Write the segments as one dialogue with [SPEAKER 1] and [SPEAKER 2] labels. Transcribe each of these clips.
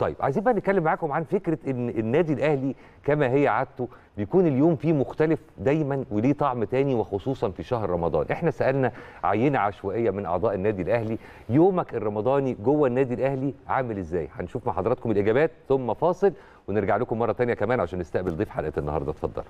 [SPEAKER 1] طيب عايزين بقى نتكلم معاكم عن فكره ان النادي الاهلي كما هي عادته بيكون اليوم فيه مختلف دايما وليه طعم تاني وخصوصا في شهر رمضان احنا سالنا عينه عشوائيه من اعضاء النادي الاهلي يومك الرمضاني جوه النادي الاهلي عامل ازاي هنشوف مع حضراتكم الاجابات ثم فاصل ونرجع لكم مره تانية كمان عشان نستقبل ضيف حلقه النهارده اتفضل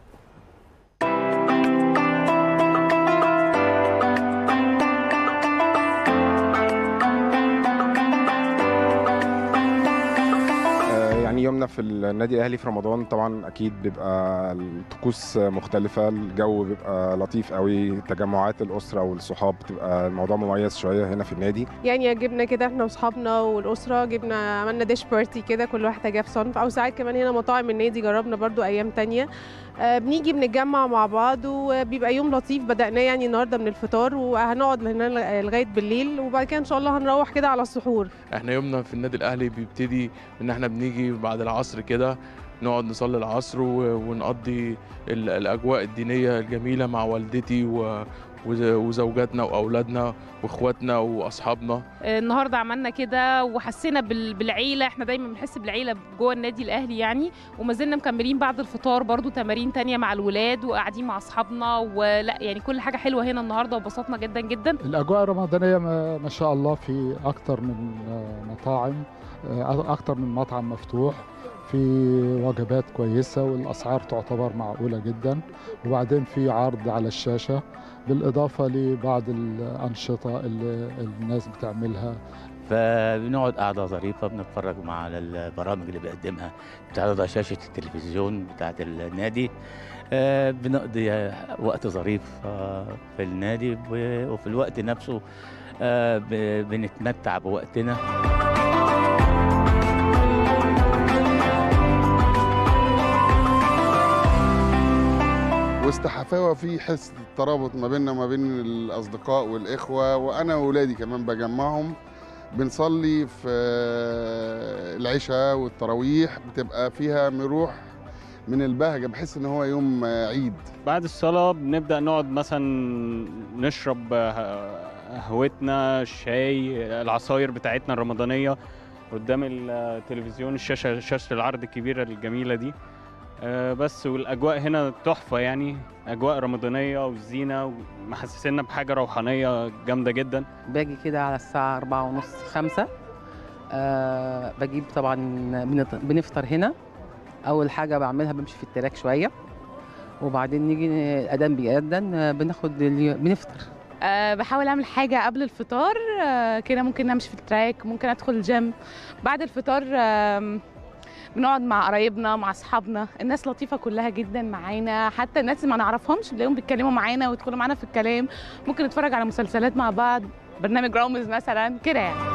[SPEAKER 2] يعني يومنا في النادي الاهلي في رمضان طبعا اكيد بيبقى الطقوس مختلفه الجو بيبقى لطيف قوي تجمعات الاسره والصحاب بتبقى الموضوع مميز شويه هنا في النادي
[SPEAKER 3] يعني جبنا كده احنا واصحابنا والاسره جبنا عملنا ديش بارتي كده كل واحده جاب صنف او ساعات كمان هنا مطاعم النادي جربنا برضو ايام تانية آه، بنيجي بنتجمع مع بعض وبيبقى يوم لطيف بدأناه يعني النهارده من الفطار وهنقعد من هنا لغايه بالليل وبعد كده ان شاء الله هنروح كده على السحور
[SPEAKER 4] احنا يومنا في النادي الاهلي بيبتدي ان احنا بنيجي بعد العصر كده نقعد نصلي العصر و- ونقضي ال- الاجواء الدينيه الجميله مع والدتي و- وز- وزوجاتنا واولادنا واخواتنا واصحابنا
[SPEAKER 5] النهارده عملنا كده وحسينا بال- بالعيله احنا دايما بنحس بالعيله جوه النادي الاهلي يعني وما زلنا مكملين بعد الفطار برضو تمارين تانية مع الولاد وقاعدين مع اصحابنا ولا يعني كل حاجه حلوه هنا النهارده وبسطنا جدا جدا
[SPEAKER 6] الأجواء الرمضانية ما ما شاء الله في أكتر من آه، مطاعم آه، أكتر من مطعم مفتوح في وجبات كويسة والأسعار تعتبر معقولة جدا وبعدين في عرض على الشاشة بالإضافة لبعض الأنشطة اللي الناس بتعملها
[SPEAKER 7] فبنقعد قعدة ظريفة بنتفرج مع على البرامج اللي بيقدمها بتعرض على شاشة التلفزيون بتاعة النادي آه، بنقضي وقت ظريف آه، في النادي و- وفي الوقت نفسه آه، ب- بنتمتع بوقتنا
[SPEAKER 8] وسط حفاوه في حس الترابط ما بيننا وما بين الاصدقاء والاخوه وانا واولادي كمان بجمعهم بنصلي في العشاء والتراويح بتبقى فيها مروح من البهجه بحس ان هو يوم عيد
[SPEAKER 9] بعد الصلاة بنبدأ نقعد مثلا نشرب ه- قهوتنا الشاي العصاير بتاعتنا الرمضانية قدام التلفزيون الشاشة شاشة العرض الكبيرة الجميلة دي آه، بس والأجواء هنا تحفة يعني أجواء رمضانية والزينة ومحسسنا بحاجة روحانية جامدة جدا
[SPEAKER 10] باجي كده على الساعة أربعة ونص خمسة أه بجيب طبعا بنط- بنفطر هنا أول حاجة بعملها بمشي في التراك شوية وبعدين نيجي الأذان بيأذن آه، بناخد اليو- بنفطر
[SPEAKER 5] أه بحاول اعمل حاجه قبل الفطار أه كده ممكن امشي في التراك ممكن ادخل الجيم بعد الفطار آم، بنقعد مع قرايبنا مع اصحابنا الناس لطيفه كلها جدا معانا حتى الناس اللي ما نعرفهمش تلاقيهم بيتكلموا معانا ويدخلوا معانا في الكلام ممكن نتفرج على مسلسلات مع بعض برنامج رامز مثلا كده يعني